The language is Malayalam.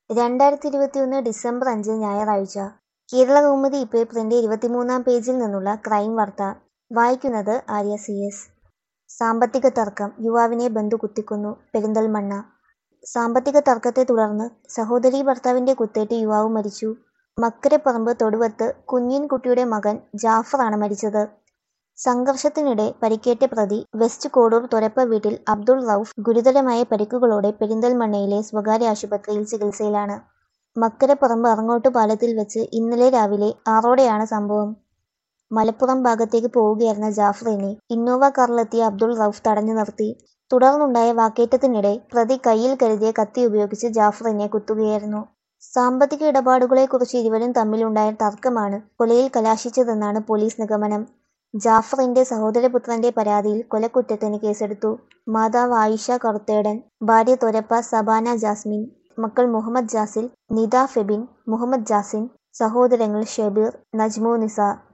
രണ്ടായിരത്തി ഇരുപത്തിയൊന്ന് ഡിസംബർ അഞ്ച് ഞായറാഴ്ച കേരളകൗമുദി പേപ്പറിന്റെ ഇരുപത്തിമൂന്നാം പേജിൽ നിന്നുള്ള ക്രൈം വാർത്ത വായിക്കുന്നത് ആര്യ സി എസ് സാമ്പത്തിക തർക്കം യുവാവിനെ ബന്ധു കുത്തിക്കൊന്നു പെരിന്തൽമണ്ണ സാമ്പത്തിക തർക്കത്തെ തുടർന്ന് സഹോദരീ ഭർത്താവിന്റെ കുത്തേറ്റ് യുവാവ് മരിച്ചു മക്കരപ്പറമ്പ് തൊടുവത്ത് കുഞ്ഞിൻകുട്ടിയുടെ മകൻ ജാഫറാണ് മരിച്ചത് സംഘർഷത്തിനിടെ പരിക്കേറ്റ പ്രതി വെസ്റ്റ് കോഡൂർ തൊരപ്പ വീട്ടിൽ അബ്ദുൾ റൌഫ് ഗുരുതരമായ പരിക്കുകളോടെ പെരിന്തൽമണ്ണയിലെ സ്വകാര്യ ആശുപത്രിയിൽ ചികിത്സയിലാണ് മക്കരപ്പറമ്പ് അറങ്ങോട്ട് പാലത്തിൽ വെച്ച് ഇന്നലെ രാവിലെ ആറോടെയാണ് സംഭവം മലപ്പുറം ഭാഗത്തേക്ക് പോവുകയായിരുന്ന ജാഫറിനെ ഇന്നോവ കാറിലെത്തിയ അബ്ദുൾ റൌഫ് തടഞ്ഞു നിർത്തി തുടർന്നുണ്ടായ വാക്കേറ്റത്തിനിടെ പ്രതി കയ്യിൽ കരുതിയ കത്തി ഉപയോഗിച്ച് ജാഫറിനെ കുത്തുകയായിരുന്നു സാമ്പത്തിക ഇടപാടുകളെക്കുറിച്ച് ഇരുവരും തമ്മിലുണ്ടായ തർക്കമാണ് കൊലയിൽ കലാശിച്ചതെന്നാണ് പോലീസ് നിഗമനം ജാഫറിന്റെ സഹോദരപുത്രന്റെ പരാതിയിൽ കൊലക്കുറ്റത്തിന് കേസെടുത്തു മാതാവ് ആയിഷ കറുത്തേടൻ ഭാര്യ തൊരപ്പ സബാന ജാസ്മിൻ മക്കൾ മുഹമ്മദ് ജാസിൽ നിദ ഫെബിൻ മുഹമ്മദ് ജാസിൻ സഹോദരങ്ങൾ ഷെബീർ നജ്മു നിസ